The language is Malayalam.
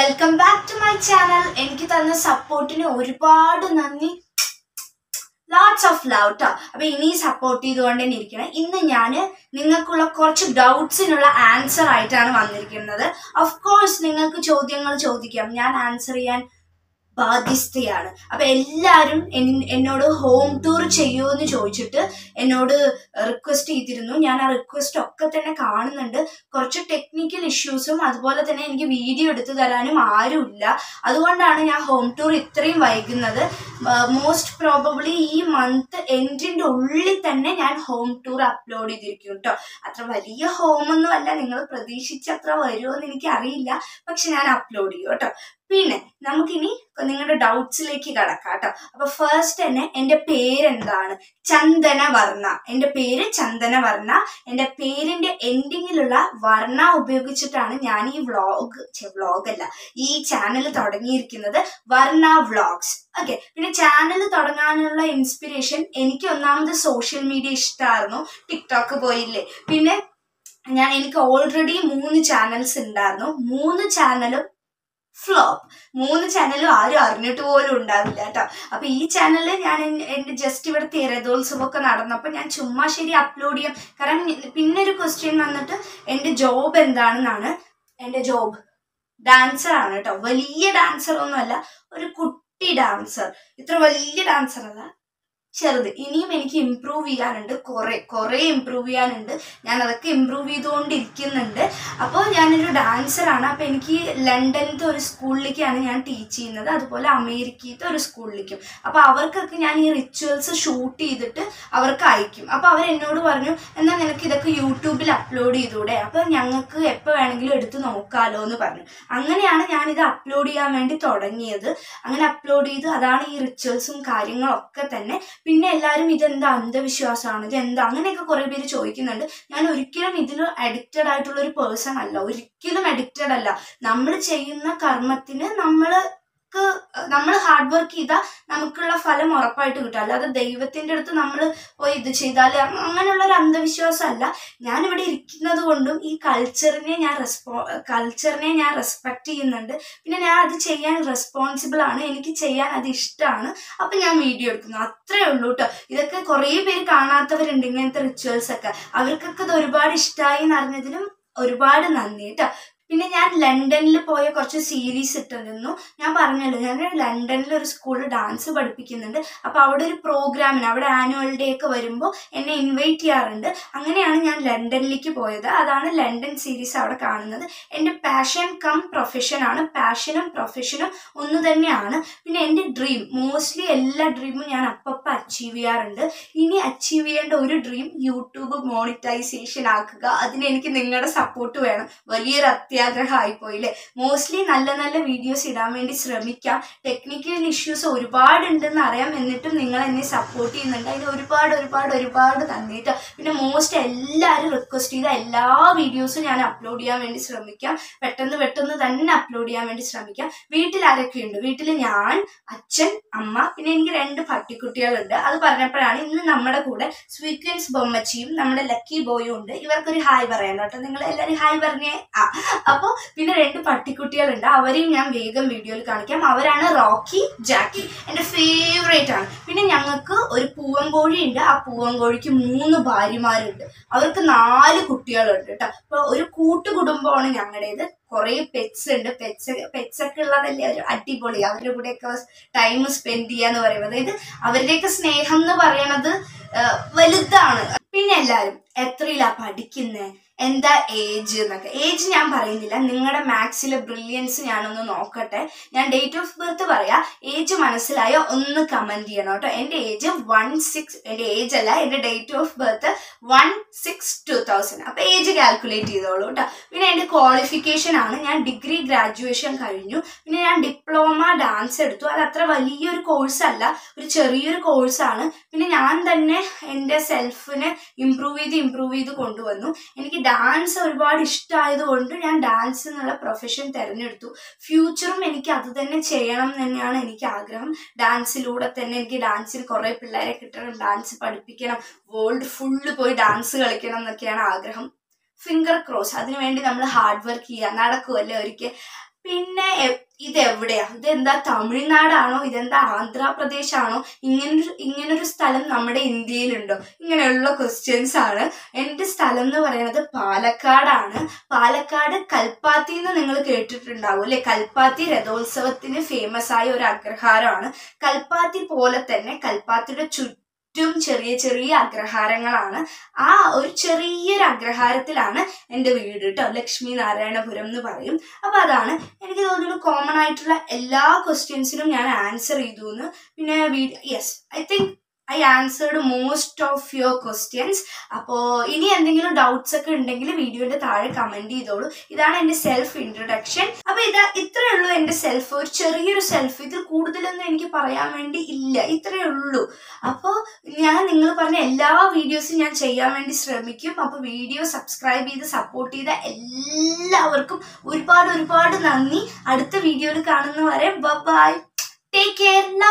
welcome back to my channel എനിക്ക് തന്ന സപ്പോർട്ടിന് ഒരുപാട് നന്ദി ലോട്ട്സ് ഓഫ് ലവ് ട്ടോ അപ്പൊ ഇനി സപ്പോർട്ട് ചെയ്തുകൊണ്ട് തന്നെ ഇരിക്കണം ഇന്ന് ഞാൻ നിങ്ങൾക്കുള്ള കുറച്ച് ഡൗട്ട്സിനുള്ള ആൻസർ ആയിട്ടാണ് വന്നിരിക്കുന്നത് ഓഫ് കോഴ്സ് നിങ്ങൾക്ക് ചോദ്യങ്ങൾ ചോദിക്കാം ഞാൻ ആൻസർ ചെയ്യാൻ ബാധ്യസ്ഥയാണ് അപ്പൊ എല്ലാവരും എൻ- എന്നോട് ഹോം ടൂർ ചെയ്യുമോ എന്ന് ചോദിച്ചിട്ട് എന്നോട് റിക്വസ്റ്റ് ചെയ്തിരുന്നു ഞാൻ ആ റിക്വസ്റ്റ് ഒക്കെ തന്നെ കാണുന്നുണ്ട് കുറച്ച് ടെക്നിക്കൽ ഇഷ്യൂസും അതുപോലെ തന്നെ എനിക്ക് വീഡിയോ എടുത്തു തരാനും ആരുമില്ല അതുകൊണ്ടാണ് ഞാൻ ഹോം ടൂർ ഇത്രയും വൈകുന്നത് മോസ്റ്റ് പ്രോബബ്ലി ഈ മന്ത് എൻഡിന്റെ ഉള്ളിൽ തന്നെ ഞാൻ ഹോം ടൂർ അപ്ലോഡ് ചെയ്തിരിക്കും കേട്ടോ അത്ര വലിയ ഹോമൊന്നും അല്ല നിങ്ങൾ പ്രതീക്ഷിച്ച അത്ര വരുമോ എന്ന് എനിക്ക് അറിയില്ല പക്ഷെ ഞാൻ അപ്ലോഡ് ചെയ്യും കേട്ടോ പിന്നെ നമുക്കിനി നിങ്ങളുടെ ഡൗട്ട്സിലേക്ക് കടക്കാം കേട്ടോ അപ്പൊ ഫസ്റ്റ് തന്നെ എന്റെ പേരെന്താണ് ചന്ദന വർണ്ണ എന്റെ പേര് ചന്ദന വർണ്ണ എന്റെ പേരിന്റെ എൻഡിങ്ങിലുള്ള വർണ്ണ ഉപയോഗിച്ചിട്ടാണ് ഞാൻ ഈ വ്ളോഗ് വ്ളോഗ് അല്ല ഈ ചാനൽ തുടങ്ങിയിരിക്കുന്നത് വർണ്ണ വ്ളോഗ്സ് ഓക്കെ പിന്നെ ചാനൽ തുടങ്ങാനുള്ള ഇൻസ്പിറേഷൻ എനിക്ക് ഒന്നാമത് സോഷ്യൽ മീഡിയ ഇഷ്ടമായിരുന്നു ടിക്ടോക്ക് പോയില്ലേ പിന്നെ ഞാൻ എനിക്ക് ഓൾറെഡി മൂന്ന് ചാനൽസ് ഉണ്ടായിരുന്നു മൂന്ന് ചാനലും ഫ്ലോപ്പ് മൂന്ന് ചാനലും ആരും അറിഞ്ഞിട്ട് പോലും ഉണ്ടാവില്ല കേട്ടോ അപ്പൊ ഈ ചാനലിൽ ഞാൻ എൻ- എന്റെ ജസ്റ്റ് ഇവിടുത്തെ രഥോത്സവം ഒക്കെ നടന്നപ്പോൾ ഞാൻ ചുമ്മാ ശരി അപ്ലോഡ് ചെയ്യാം കാരണം ഇ- പിന്നെ ഒരു ക്വസ്റ്റ്യൻ വന്നിട്ട് എന്റെ ജോബ് എന്താണെന്നാണ് എന്റെ ജോബ് ഡാൻസർ ആണ് കേട്ടോ വലിയ ഡാൻസർ ഒന്നുമല്ല ഒരു കുട്ടി ഡാൻസർ ഇത്ര വലിയ ഡാൻസർ അല്ല ചെറുത് ഇനിയും എനിക്ക് ഇമ്പ്രൂവ് ചെയ്യാനുണ്ട് കുറെ കുറെ ഇമ്പ്രൂവ് ചെയ്യാനുണ്ട് ഞാൻ അതൊക്കെ ഇമ്പ്രൂവ് ചെയ്തുകൊണ്ടിരിക്കുന്നുണ്ട് അപ്പോൾ ഞാനൊരു ഡാൻസറാണ് അപ്പോൾ എനിക്ക് ലണ്ടനിലത്തെ ഒരു സ്കൂളിലേക്കാണ് ഞാൻ ടീച്ച് ചെയ്യുന്നത് അതുപോലെ അമേരിക്കയിലത്തെ ഒരു സ്കൂളിലേക്കും അപ്പോൾ അവർക്കൊക്കെ ഞാൻ ഈ റിച്വൽസ് ഷൂട്ട് ചെയ്തിട്ട് അവർക്ക് അയക്കും അപ്പോൾ അവർ എന്നോട് പറഞ്ഞു എന്നാൽ നിനക്ക് ഇതൊക്കെ യൂട്യൂബിൽ അപ്ലോഡ് ചെയ്തൂടെ അപ്പോൾ ഞങ്ങൾക്ക് എപ്പോൾ വേണമെങ്കിലും എടുത്ത് നോക്കാമല്ലോ എന്ന് പറഞ്ഞു അങ്ങനെയാണ് ഞാനിത് അപ്ലോഡ് ചെയ്യാൻ വേണ്ടി തുടങ്ങിയത് അങ്ങനെ അപ്ലോഡ് ചെയ്ത് അതാണ് ഈ റിച്വൽസും കാര്യങ്ങളൊക്കെ തന്നെ പിന്നെ എല്ലാവരും ഇതെന്താ അന്ധവിശ്വാസമാണ് ഇത് എന്താ അങ്ങനെയൊക്കെ കുറെ പേര് ചോദിക്കുന്നുണ്ട് ഞാൻ ഒരിക്കലും ഇതിൽ അഡിക്റ്റഡ് ആയിട്ടുള്ള ഒരു പേഴ്സൺ അല്ല ഒരിക്കലും അഡിക്റ്റഡ് അല്ല നമ്മൾ ചെയ്യുന്ന കർമ്മത്തിന് നമ്മൾക്ക് നമ്മൾ ഹാർഡ് വർക്ക് ചെയ്താൽ നമുക്കുള്ള ഫലം ഉറപ്പായിട്ട് കിട്ടും അല്ലാതെ ദൈവത്തിന്റെ അടുത്ത് നമ്മൾ പോയി ഇത് ചെയ്താൽ അങ്ങനെയുള്ള ഒരു അന്ധവിശ്വാസം അല്ല ഞാനിവിടെ ഇരിക്കുന്നത് കൊണ്ടും ഈ കൾച്ചറിനെ ഞാൻ റെസ്പോ കൾച്ചറിനെ ഞാൻ റെസ്പെക്ട് ചെയ്യുന്നുണ്ട് പിന്നെ ഞാൻ അത് ചെയ്യാൻ റെസ്പോൺസിബിൾ ആണ് എനിക്ക് ചെയ്യാൻ അത് ഇഷ്ടമാണ് അപ്പൊ ഞാൻ വീഡിയോ എടുക്കുന്നു അത്രേ ഉള്ളൂ കേട്ടോ ഇതൊക്കെ കുറേ പേര് കാണാത്തവരുണ്ട് ഇങ്ങനത്തെ റിച്വൽസ് ഒക്കെ അവർക്കൊക്കെ ഇത് ഒരുപാട് ഇഷ്ടമായി എന്ന് അറിഞ്ഞതിലും ഒരുപാട് നന്ദി കേട്ടോ പിന്നെ ഞാൻ ലണ്ടനിൽ പോയ കുറച്ച് സീരീസ് ഇട്ടിരുന്നു ഞാൻ പറഞ്ഞല്ലോ ഞാൻ ലണ്ടനിൽ ഒരു സ്കൂളിൽ ഡാൻസ് പഠിപ്പിക്കുന്നുണ്ട് അപ്പോൾ അവിടെ ഒരു പ്രോഗ്രാമിന് അവിടെ ആനുവൽ ഡേ ഒക്കെ വരുമ്പോൾ എന്നെ ഇൻവൈറ്റ് ചെയ്യാറുണ്ട് അങ്ങനെയാണ് ഞാൻ ലണ്ടനിലേക്ക് പോയത് അതാണ് ലണ്ടൻ സീരീസ് അവിടെ കാണുന്നത് എൻ്റെ പാഷൻ കം പ്രൊഫഷൻ ആണ് പാഷനും പ്രൊഫഷനും ഒന്ന് തന്നെയാണ് പിന്നെ എൻ്റെ ഡ്രീം മോസ്റ്റ്ലി എല്ലാ ഡ്രീമും ഞാൻ അപ്പപ്പം അച്ചീവ് ചെയ്യാറുണ്ട് ഇനി അച്ചീവ് ചെയ്യേണ്ട ഒരു ഡ്രീം യൂട്യൂബ് മോണിറ്റൈസേഷൻ ആക്കുക അതിന് എനിക്ക് നിങ്ങളുടെ സപ്പോർട്ട് വേണം വലിയൊരു അത്യാഗ്രഹമായി പോയില്ലേ മോസ്റ്റ്ലി നല്ല നല്ല വീഡിയോസ് ഇടാൻ വേണ്ടി ശ്രമിക്കാം ടെക്നിക്കൽ ഇഷ്യൂസ് ഒരുപാട് ഉണ്ടെന്ന് അറിയാം എന്നിട്ടും നിങ്ങൾ എന്നെ സപ്പോർട്ട് ചെയ്യുന്നുണ്ട് അതിന് ഒരുപാട് ഒരുപാട് ഒരുപാട് നന്ദി കേട്ടോ പിന്നെ മോസ്റ്റ് എല്ലാവരും റിക്വസ്റ്റ് ചെയ്ത എല്ലാ വീഡിയോസും ഞാൻ അപ്ലോഡ് ചെയ്യാൻ വേണ്ടി ശ്രമിക്കാം പെട്ടെന്ന് പെട്ടെന്ന് തന്നെ അപ്ലോഡ് ചെയ്യാൻ വേണ്ടി ശ്രമിക്കാം വീട്ടിൽ ആരൊക്കെയുണ്ട് വീട്ടിൽ ഞാൻ അച്ഛൻ അമ്മ പിന്നെ എനിക്ക് രണ്ട് പട്ടിക്കുട്ടികളുണ്ട് അത് പറഞ്ഞപ്പോഴാണ് ഇന്ന് നമ്മുടെ കൂടെ സ്വീക്വൻസ് ബൊമ്മച്ചിയും നമ്മുടെ ലക്കി ബോയും ഉണ്ട് ഇവർക്കൊരു ഹായ് പറയാൻ കേട്ടോ നിങ്ങൾ എല്ലാവരും ഹായ് പറഞ്ഞേ ആ അപ്പോൾ പിന്നെ രണ്ട് പട്ടിക്കുട്ടികളുണ്ട് അവരെയും ഞാൻ വേഗം വീഡിയോയിൽ കാണിക്കാം അവരാണ് റോക്കി ജാക്കി എൻ്റെ ഫേവറേറ്റ് ആണ് പിന്നെ ഞങ്ങൾക്ക് ഒരു പൂവൻകോഴി ഉണ്ട് ആ പൂവൻകോഴിക്ക് മൂന്ന് ഭാര്യമാരുണ്ട് അവർക്ക് നാല് കുട്ടികളുണ്ട് കേട്ടോ അപ്പോൾ ഒരു കൂട്ടുകുടുംബമാണ് ഞങ്ങളുടേത് കുറേ പെറ്റ്സ് ഉണ്ട് പെറ്റ്സ് പെറ്റ്സ് ഒക്കെ ഉള്ളതല്ലേ ഒരു അടിപൊളി അവരുടെ കൂടെയൊക്കെ ടൈം സ്പെൻഡ് ചെയ്യാന്ന് പറയുന്നത് അതായത് അവരുടെയൊക്കെ സ്നേഹം എന്ന് പറയണത് ആ, വലുതാണ് പിന്നെ എല്ലാവരും എത്രയിലാ പഠിക്കുന്നത് എന്താ ഏജ് എന്നൊക്കെ ഏജ് ഞാൻ പറയുന്നില്ല നിങ്ങളുടെ മാത്സിലെ ബ്രില്യൻസ് ഞാനൊന്ന് നോക്കട്ടെ ഞാൻ ഡേറ്റ് ഓഫ് ബർത്ത് പറയാം ഏജ് മനസ്സിലായോ ഒന്ന് കമന്റ് ചെയ്യണം കേട്ടോ എൻ്റെ ഏജ് വൺ സിക്സ് എൻ്റെ ഏജ് അല്ല എൻ്റെ date of birth one six two thousand അപ്പൊ ഏജ് കാൽക്കുലേറ്റ് ചെയ്തോളൂ കേട്ടോ പിന്നെ എൻ്റെ ക്വാളിഫിക്കേഷൻ ആണ് ഞാൻ ഡിഗ്രി ഗ്രാജുവേഷൻ കഴിഞ്ഞു പിന്നെ ഞാൻ ഡിപ്ലോമ ഡാൻസ് എടുത്തു അത് അത്ര വലിയൊരു കോഴ്സ് അല്ല ഒരു ചെറിയൊരു കോഴ്സാണ് പിന്നെ ഞാൻ തന്നെ എൻ്റെ സെൽഫിനെ ഇമ്പ്രൂവ് ചെയ്ത് ഇമ്പ്രൂവ് ചെയ്ത് കൊണ്ടുവന്നു എനിക്ക് ഡാൻസ് ഒരുപാട് ഇഷ്ടമായത് കൊണ്ട് ഞാൻ ഡാൻസ് എന്നുള്ള പ്രൊഫഷൻ തിരഞ്ഞെടുത്തു ഫ്യൂച്ചറും എനിക്ക് അത് തന്നെ ചെയ്യണം എന്ന് തന്നെയാണ് എനിക്ക് ആഗ്രഹം ഡാൻസിലൂടെ തന്നെ എനിക്ക് ഡാൻസിൽ കുറേ പിള്ളേരെ കിട്ടണം ഡാൻസ് പഠിപ്പിക്കണം വേൾഡ് ഫുള്ള് പോയി ഡാൻസ് കളിക്കണം എന്നൊക്കെയാണ് ആഗ്രഹം ഫിംഗർ ക്രോസ് അതിനുവേണ്ടി നമ്മൾ ഹാർഡ് വർക്ക് ചെയ്യുക നടക്കുമല്ലേ ഒരിക്കൽ പിന്നെ എ- ഇതെവിടെയാ ഇതെന്താ തമിഴ്നാടാണോ ഇതെന്താ ആന്ധ്രാപ്രദേശ് ആണോ ഇങ്ങനൊരു ഇങ്ങനൊരു സ്ഥലം നമ്മുടെ ഇന്ത്യയിലുണ്ടോ ഇങ്ങനെയുള്ള ക്വസ്റ്റ്യൻസ് ആണ് എൻ്റെ സ്ഥലം എന്ന് പറയുന്നത് പാലക്കാടാണ് പാലക്കാട് കൽപ്പാത്തി എന്ന് നിങ്ങൾ കേട്ടിട്ടുണ്ടാവും അല്ലെ കൽപ്പാത്തി രഥോത്സവത്തിന് ഫേമസ് ആയ ഒരു അഗ്രഹാരമാണ് കൽപ്പാത്തി പോലെ തന്നെ കൽപ്പാത്തിയുടെ ചുറ്റും ചെറിയ ചെറിയ അഗ്രഹാരങ്ങളാണ് ആ ഒരു ചെറിയൊരു അഗ്രഹാരത്തിലാണ് എൻ്റെ വീട് കേട്ടോ ലക്ഷ്മി നാരായണപുരം എന്ന് പറയും അപ്പൊ അതാണ് എനിക്ക് തോന്നുന്നു കോമൺ ആയിട്ടുള്ള എല്ലാ ക്വസ്റ്റ്യൻസിനും ഞാൻ ആൻസർ ചെയ്തു എന്ന് പിന്നെ yes I think I answered most of your questions അപ്പോൾ ഇനി എന്തെങ്കിലും ഡൗട്ട്സ് ഒക്കെ ഉണ്ടെങ്കിൽ വീഡിയോന്റെ താഴെ കമന്റ് ചെയ്തോളൂ ഇതാണ് എൻ്റെ സെൽഫ് ഇൻട്രൊഡക്ഷൻ അപ്പോൾ ഇതാ ഇത്രയേ ഉള്ളൂ എൻ്റെ സെൽഫ് ഒരു ചെറിയൊരു സെൽഫ് ഇതിൽ കൂടുതലൊന്നും എനിക്ക് പറയാൻ വേണ്ടി ഇല്ല ഇത്രയേ ഉള്ളൂ അപ്പോൾ ഞാൻ നിങ്ങൾ പറഞ്ഞ എല്ലാ വീഡിയോസും ഞാൻ ചെയ്യാൻ വേണ്ടി ശ്രമിക്കും അപ്പോൾ വീഡിയോ സബ്സ്ക്രൈബ് ചെയ്ത് സപ്പോർട്ട് ചെയ്ത എല്ലാവർക്കും ഒരുപാട് ഒരുപാട് നന്ദി അടുത്ത വീഡിയോയിൽ കാണുന്നവരെ ബൈ ടേക്ക് കെയർ